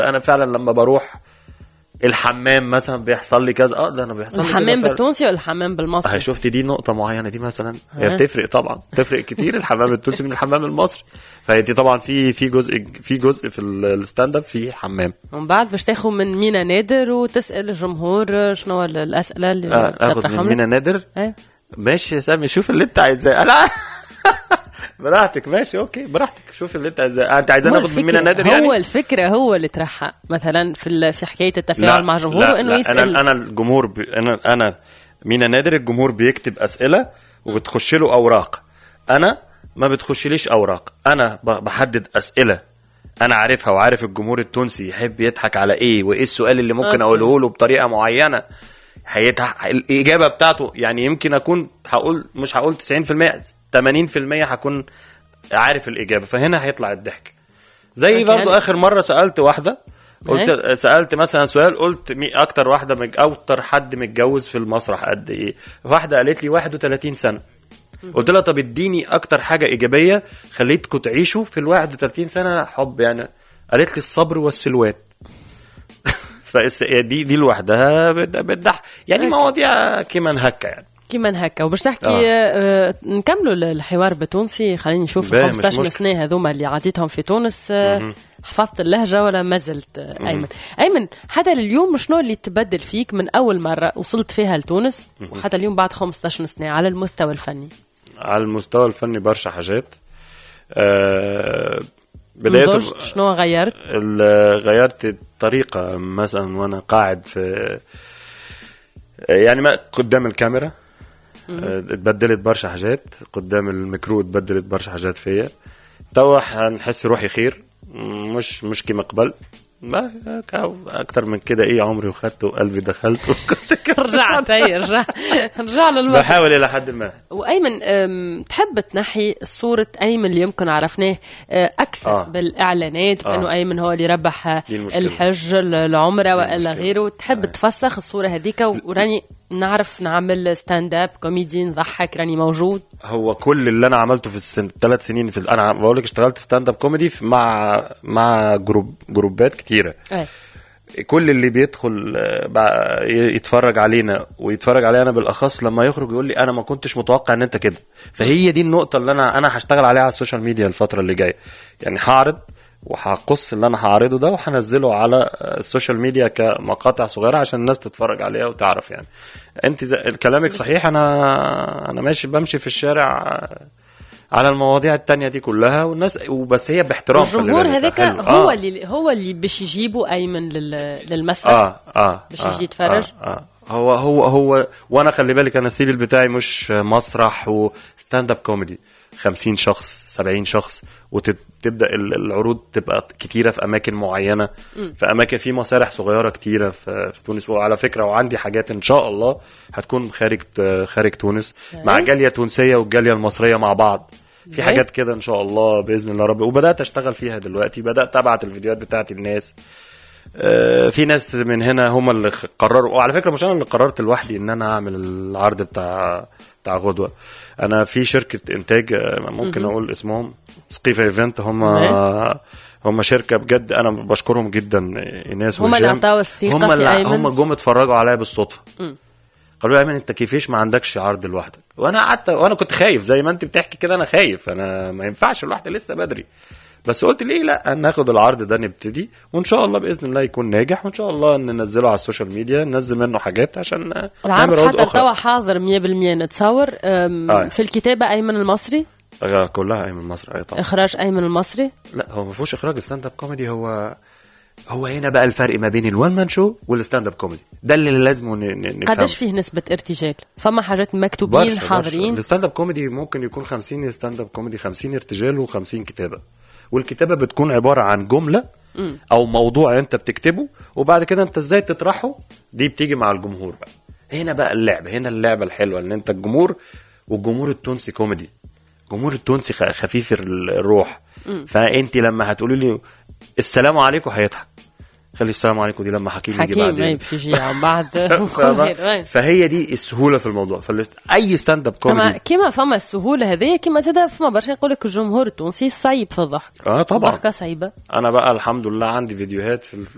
انا فعلا لما بروح الحمام مثلا بيحصل لي كذا اه ده انا بيحصل لي كده الحمام فعلاً. بالتونسي ولا الحمام بالمصري؟ هي شفتي دي نقطة معينة دي مثلا هي ها. بتفرق طبعا بتفرق كتير الحمام التونسي من الحمام المصري فهي دي طبعا في في جزء في جزء في ال- الستاند اب في حمام ومن بعد باش تاخذ من مينا نادر وتسال الجمهور شنو الاسئله اللي آه، اخد تطرحهم من لك. مينا نادر إيه. ماشي يا سامي شوف اللي انت عايزاه انا براحتك ماشي اوكي براحتك شوف اللي انت عايزاه انت عايزاه هو ناخد من مينا الفكرة- نادر هو يعني الفكره هو اللي طرحها مثلا في ال- في حكايه التفاعل مع الجمهور لا وانه لا يسال انا انا الجمهور ب... انا انا مينا نادر الجمهور بيكتب اسئله وبتخش له اوراق انا ما بتخشليش اوراق انا ب... بحدد اسئله انا عارفها وعارف الجمهور التونسي يحب يضحك على ايه وايه السؤال اللي ممكن أوكي. اقوله له بطريقه معينه هيتح... الاجابه بتاعته يعني يمكن اكون هقول مش هقول 90% 80% هكون عارف الاجابه فهنا هيطلع الضحك زي أوكي. برضو اخر مره سالت واحده قلت سالت مثلا سؤال قلت مي اكتر واحده مج... اكتر حد متجوز في المسرح قد ايه واحده قالت لي 31 سنه قلت لها طب اديني اكتر حاجه ايجابيه خليتكم تعيشوا في ال 31 سنه حب يعني قالت لي الصبر والسلوان فدي دي دي لوحدها بت- بتضحك يعني مواضيع كمان هكا يعني كيما هكا وباش تحكي آه. آه. نكملوا الحوار بالتونسي خليني نشوف باهي، ال مش 15 مشكل. سنه هذوما اللي عديتهم في تونس آه حفظت اللهجه ولا ما زلت آه ايمن ايمن حتى اليوم شنو اللي تبدل فيك من اول مره وصلت فيها لتونس وحتى اليوم بعد 15 سنه على المستوى الفني على المستوى الفني برشا حاجات آه بداية نضجت شنو غيرت ال- غيرت الطريقة مثلا وانا قاعد في يعني ما قدام الكاميرا آه، اتبدلت برشا حاجات قدام الميكرو اتبدلت برشا حاجات فيا توا هنحس روحي خير مش مش كيما قبل ما اكتر من كده ايه عمري وخدت وقلبي دخلت وكنت رجع سي رجع رجع للوقت بحاول الى حد ما وايمن أم، تحب تنحي صوره ايمن اللي يمكن عرفناه أه، اكثر آه. آه. بالاعلانات آه. بانه ايمن هو اللي ربح أه، دي المشكلة. الحج العمره والا المشكلة. غيره تحب آه. تفسخ الصوره هذيك وراني نعرف نعمل ستاند اب كوميدي نضحك راني موجود هو كل اللي انا عملته في السن... الثلاث سنين في ال- انا بقول لك اشتغلت ستاند اب كوميدي في- مع مع جروب جروبات كتيره ايه كل اللي بيدخل آه، بع- ي- يتفرج علينا ويتفرج علينا انا بالاخص لما يخرج يقول لي انا ما كنتش متوقع ان انت كده فهي دي النقطه اللي انا انا هشتغل عليها على السوشيال ميديا الفتره اللي جايه يعني هعرض وهقص اللي انا هعرضه ده وهنزله على آه، السوشيال ميديا كمقاطع صغيره عشان الناس تتفرج عليها وتعرف يعني انت زي... كلامك صحيح انا انا ماشي بمشي في الشارع آه، على المواضيع التانية دي كلها والناس وبس هي باحترام خلي الجمهور بالك. هذاك حلو. هو آه. اللي هو اللي باش يجيبوا ايمن لل... للمسرح اه اه باش آه، يجي يتفرج؟ آه آه. هو هو هو وانا خلي بالك انا السيفل بتاعي مش مسرح وستاند اب كوميدي 50 شخص 70 شخص وتبدا العروض تبقى كتيره في اماكن معينه في اماكن في مسارح صغيره كتيره في, في تونس وعلى فكره وعندي حاجات ان شاء الله هتكون خارج خارج تونس مع جاليه تونسيه والجاليه المصريه مع بعض في إيه؟ حاجات كده ان شاء الله باذن الله رب وبدات اشتغل فيها دلوقتي بدات ابعت الفيديوهات بتاعتي للناس آه، في ناس من هنا هم اللي خ- قرروا وعلى فكره مش انا اللي قررت لوحدي ان انا اعمل العرض بتاع بتاع غدوه انا في شركه انتاج آه، ممكن اقول اسمهم سقيفه ايفنت هم هم شركه بجد انا بشكرهم جدا ايناس هم اللي وهشام. أعطوا الثقة هم في اللي أيمن. هم جم اتفرجوا عليا بالصدفه قالوا لي يا ايمن انت كيفيش ما عندكش عرض لوحدك وانا قعدت وانا كنت خايف زي ما انت بتحكي كده انا خايف انا ما ينفعش لوحدي لسه بدري بس قلت ليه لا ناخد العرض ده نبتدي وان شاء الله باذن الله يكون ناجح وان شاء الله ننزله على السوشيال ميديا ننزل منه حاجات عشان العرض عروض حتى توا حاضر 100% نتصور أم، آه. في الكتابه ايمن المصري آه، كلها ايمن مصر اي طبعا اخراج ايمن المصري لا هو ما فيهوش اخراج ستاند اب كوميدي هو هو هنا بقى الفرق ما بين الوان مان شو والستاند اب كوميدي ده اللي لازم ن- ن- نفهمه قداش فيه نسبه ارتجال فما حاجات مكتوبين برشا حاضرين الستاند اب كوميدي ممكن يكون 50 ستاند اب كوميدي 50 ارتجال و50 كتابه والكتابه بتكون عباره عن جمله او موضوع انت بتكتبه وبعد كده انت ازاي تطرحه دي بتيجي مع الجمهور بقى هنا بقى اللعب هنا اللعبه الحلوه ان انت الجمهور والجمهور التونسي كوميدي الجمهور التونسي خ- خفيف ال- الروح فانت لما هتقولي لي السلام عليكم هيضحك خلي السلام عليكم دي لما حكيم يجي حكيم بعدين اي باش يجي عن بعد فاهمة؟ فهي دي السهوله في الموضوع فالاست... اي ستاند اب فما كوميدي كيما فما السهوله هذه كيما زاد فما برشا يقول لك الجمهور التونسي صعيب في الضحك اه طبعا الضحكه صعيبه انا بقى الحمد لله عندي فيديوهات في